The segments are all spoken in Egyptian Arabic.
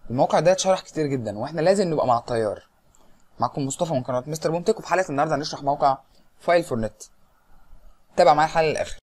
الموقع ده اتشرح كتير جدا واحنا لازم نبقى مع التيار معكم مصطفى من قناه مستر بومتك وفي حلقه النهارده هنشرح موقع فايل فور نت تابع معايا الحلقه للاخر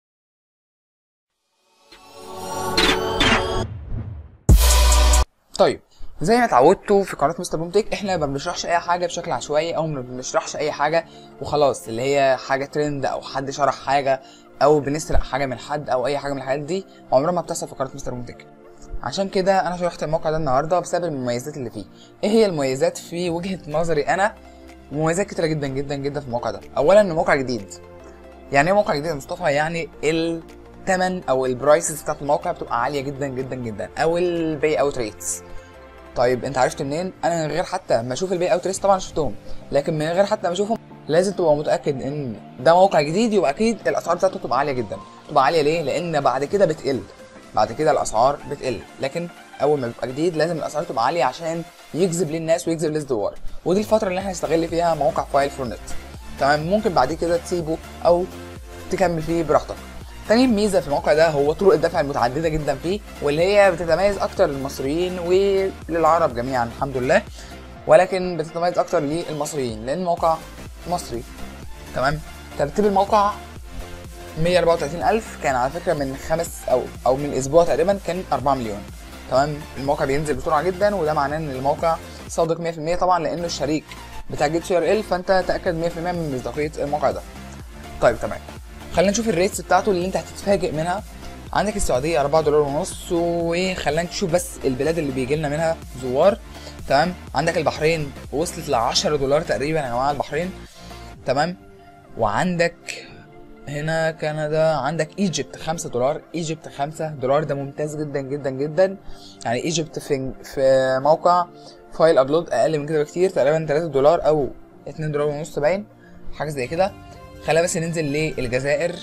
طيب زي ما اتعودتوا في قناه مستر بومتك احنا ما بنشرحش اي حاجه بشكل عشوائي او ما بنشرحش اي حاجه وخلاص اللي هي حاجه ترند او حد شرح حاجه او بنسرق حاجه من حد او اي حاجه من الحاجات دي عمرها ما بتحصل في قناه مستر بومتك عشان كده انا شرحت الموقع ده النهارده بسبب المميزات اللي فيه ايه هي المميزات في وجهه نظري انا مميزات كتيره جدا جدا جدا في الموقع ده اولا انه موقع جديد يعني ايه موقع جديد يا مصطفى يعني الثمن او البرايسز بتاعت الموقع بتبقى عاليه جدا جدا جدا او البي اوت ريتس طيب انت عرفت منين انا من غير حتى ما اشوف البي اوت ريتس طبعا شفتهم لكن من غير حتى ما اشوفهم لازم تبقى متاكد ان ده موقع جديد يبقى اكيد الاسعار بتاعته تبقى عاليه جدا تبقى عاليه ليه لان بعد كده بتقل بعد كده الاسعار بتقل لكن اول ما بيبقى جديد لازم الاسعار تبقى عاليه عشان يجذب للناس ويجذب للزوار ودي الفتره اللي احنا نستغل فيها موقع فايل فور نت تمام ممكن بعد كده تسيبه او تكمل فيه براحتك تاني ميزه في الموقع ده هو طرق الدفع المتعدده جدا فيه واللي هي بتتميز اكتر للمصريين وللعرب جميعا الحمد لله ولكن بتتميز اكتر للمصريين لان الموقع مصري تمام ترتيب الموقع 134000 كان على فكره من خمس او او من اسبوع تقريبا كان 4 مليون تمام الموقع بينزل بسرعه جدا وده معناه ان الموقع صادق 100% طبعا لانه الشريك بتاع جيت سي ار ال فانت تاكد 100% من مصداقيه الموقع ده طيب تمام خلينا نشوف الريتس بتاعته اللي انت هتتفاجئ منها عندك السعوديه 4 دولار ونص وخلينا نشوف بس البلاد اللي بيجي لنا منها زوار تمام عندك البحرين وصلت ل 10 دولار تقريبا يا جماعه البحرين تمام وعندك هنا كندا عندك ايجيبت 5 دولار ايجيبت 5 دولار ده ممتاز جدا جدا جدا يعني ايجيبت في في موقع فايل ابلود اقل من كده بكتير تقريبا 3 دولار او 2 دولار ونص باين حاجه زي كده خلينا بس ننزل للجزائر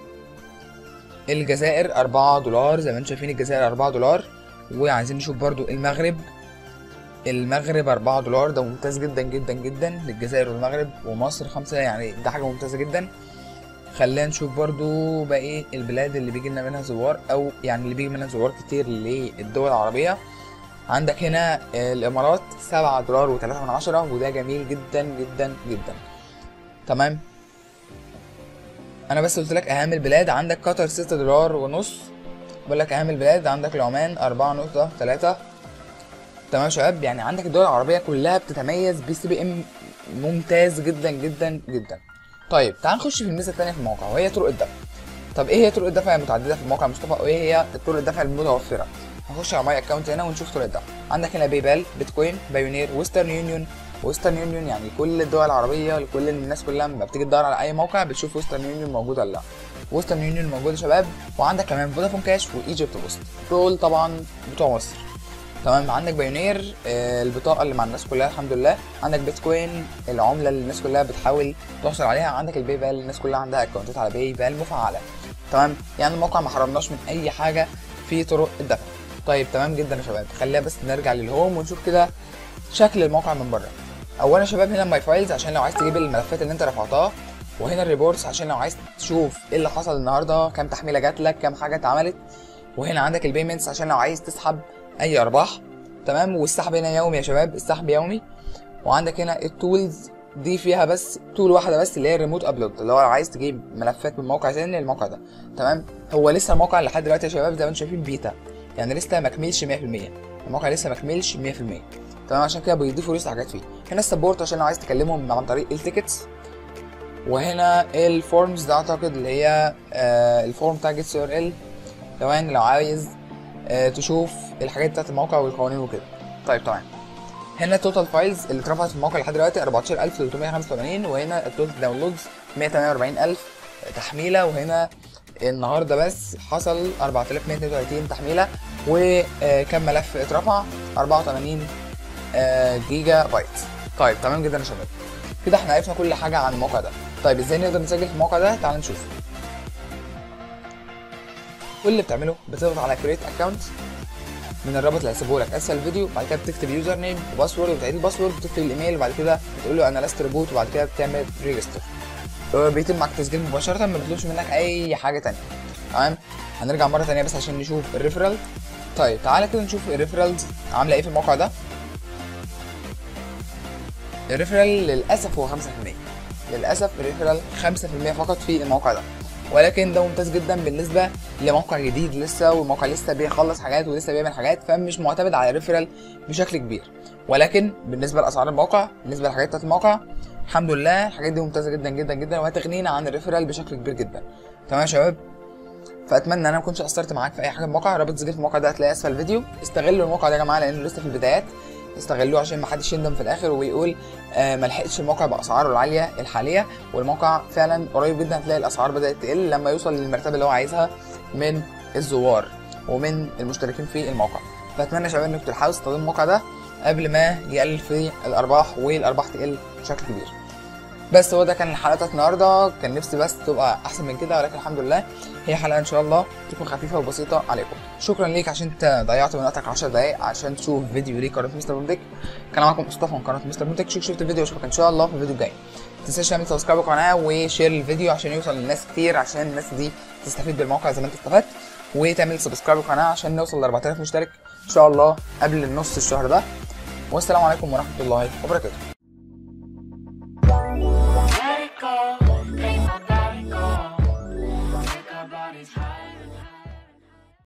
الجزائر 4 دولار زي ما انتم شايفين الجزائر 4 دولار وعايزين نشوف برضو المغرب المغرب 4 دولار ده ممتاز جدا جدا جدا للجزائر والمغرب ومصر 5 يعني ده حاجه ممتازه جدا خلينا نشوف برضو باقي البلاد اللي بيجي لنا منها زوار او يعني اللي بيجي منها زوار كتير للدول العربيه عندك هنا الامارات 7 دولار و3 من عشرة وده جميل جدا جدا جدا تمام انا بس قلت لك اهم البلاد عندك قطر 6 دولار ونص بقول لك اهم البلاد عندك العمان 4.3 تمام يا شباب يعني عندك الدول العربيه كلها بتتميز بسي بي ام ممتاز جدا جدا جدا طيب تعال نخش في الميزه الثانيه في الموقع وهي طرق الدفع طب ايه هي طرق الدفع المتعدده في الموقع مصطفى وايه هي طرق الدفع المتوفره هنخش على ماي اكونت هنا ونشوف طرق الدفع عندك هنا باي بال بيتكوين بايونير ويسترن يونيون ويسترن يونيون يعني كل الدول العربيه لكل الناس كلها لما بتيجي تدور على اي موقع بتشوف ويسترن يونيون موجود ولا لا ويسترن يونيون موجود يا شباب وعندك كمان فودافون كاش وايجيبت بوست دول طبعا بتوع مصر تمام عندك بايونير آه البطاقه اللي مع الناس كلها الحمد لله عندك بيتكوين العمله اللي الناس كلها بتحاول تحصل عليها عندك الباي بال الناس كلها عندها اكونتات على باي بال مفعله تمام يعني الموقع ما حرمناش من اي حاجه في طرق الدفع طيب تمام جدا يا شباب خلينا بس نرجع للهوم ونشوف كده شكل الموقع من بره اولا يا شباب هنا ماي فايلز عشان لو عايز تجيب الملفات اللي انت رفعتها وهنا الريبورتس عشان لو عايز تشوف ايه اللي حصل النهارده كام تحميله جات لك كام حاجه اتعملت وهنا عندك البيمنتس عشان لو عايز تسحب اي ارباح تمام والسحب هنا يومي يا شباب السحب يومي وعندك هنا التولز دي فيها بس تول واحده بس اللي هي الريموت ابلود اللي هو لو عايز تجيب ملفات من موقع تاني للموقع ده تمام هو لسه الموقع لحد دلوقتي يا شباب زي ما انتم شايفين بيتا يعني لسه ما كملش 100% الموقع لسه ما كملش 100% تمام عشان كده بيضيفوا لسه حاجات فيه هنا السبورت عشان لو عايز تكلمهم عن طريق التيكتس وهنا الفورمز ده اعتقد اللي هي آه الفورم بتاع جيت سي ار ال كمان لو عايز آه تشوف الحاجات بتاعت الموقع والقوانين وكده طيب تمام هنا التوتال فايلز اللي اترفعت في الموقع لحد دلوقتي 14385 وهنا التوتال داونلودز 148000 تحميله وهنا النهارده بس حصل 4132 تحميله وكم ملف اترفع 84 جيجا بايت طيب تمام جدا يا شباب كده احنا عرفنا كل حاجه عن الموقع ده طيب ازاي نقدر نسجل في الموقع ده تعال نشوف كل اللي بتعمله بتضغط على كريت اكونت من الرابط اللي هسيبه لك اسفل الفيديو بعد كده بتكتب يوزر نيم وباسورد وتعيد الباسورد وتكتب الايميل وبعد كده بتقول له انا لست ريبوت وبعد كده بتعمل ريجستر بيتم معاك تسجيل مباشره ما بيطلبش منك اي حاجه تانية تمام هنرجع مره تانية بس عشان نشوف الريفرال طيب تعالى كده نشوف الريفرالز عامله ايه في الموقع ده الريفرال للاسف هو 5% للاسف الريفرال 5% فقط في الموقع ده ولكن ده ممتاز جدا بالنسبه لموقع جديد لسه والموقع لسه بيخلص حاجات ولسه بيعمل حاجات فمش معتمد على الريفرال بشكل كبير ولكن بالنسبه لاسعار الموقع بالنسبه للحاجات بتاعت الموقع الحمد لله الحاجات دي ممتازه جدا جدا جدا وهتغنينا عن الريفرال بشكل كبير جدا تمام يا شباب فاتمنى ان انا ما كنتش قصرت معاك في اي حاجه في الموقع رابط تسجيل في الموقع ده هتلاقيه اسفل الفيديو استغلوا الموقع ده يا جماعه لانه لسه في البدايات استغلوه عشان ما حدش يندم في الاخر ويقول آه ما لحقتش الموقع باسعاره العاليه الحاليه والموقع فعلا قريب جدا هتلاقي الاسعار بدات تقل لما يوصل للمرتبه اللي هو عايزها من الزوار ومن المشتركين في الموقع فاتمنى يا شباب انكم تلحقوا تستخدموا الموقع ده قبل ما يقلل في الارباح والارباح تقل بشكل كبير بس هو ده كان الحلقه بتاعت النهارده كان نفسي بس تبقى احسن من كده ولكن الحمد لله هي حلقه ان شاء الله تكون خفيفه وبسيطه عليكم شكرا ليك عشان انت ضيعت من وقتك 10 دقايق عشان تشوف فيديو ليه قناه مستر بومتك كان معاكم مصطفى من قناه مستر بومتك شوف شفت الفيديو واشوفك ان شاء الله في الفيديو الجاي ما تنساش تعمل سبسكرايب للقناه وشير الفيديو عشان يوصل للناس كتير عشان الناس دي تستفيد بالموقع زي ما انت استفدت وتعمل سبسكرايب للقناه عشان نوصل ل 4000 مشترك ان شاء الله قبل النص الشهر ده والسلام عليكم ورحمه الله وبركاته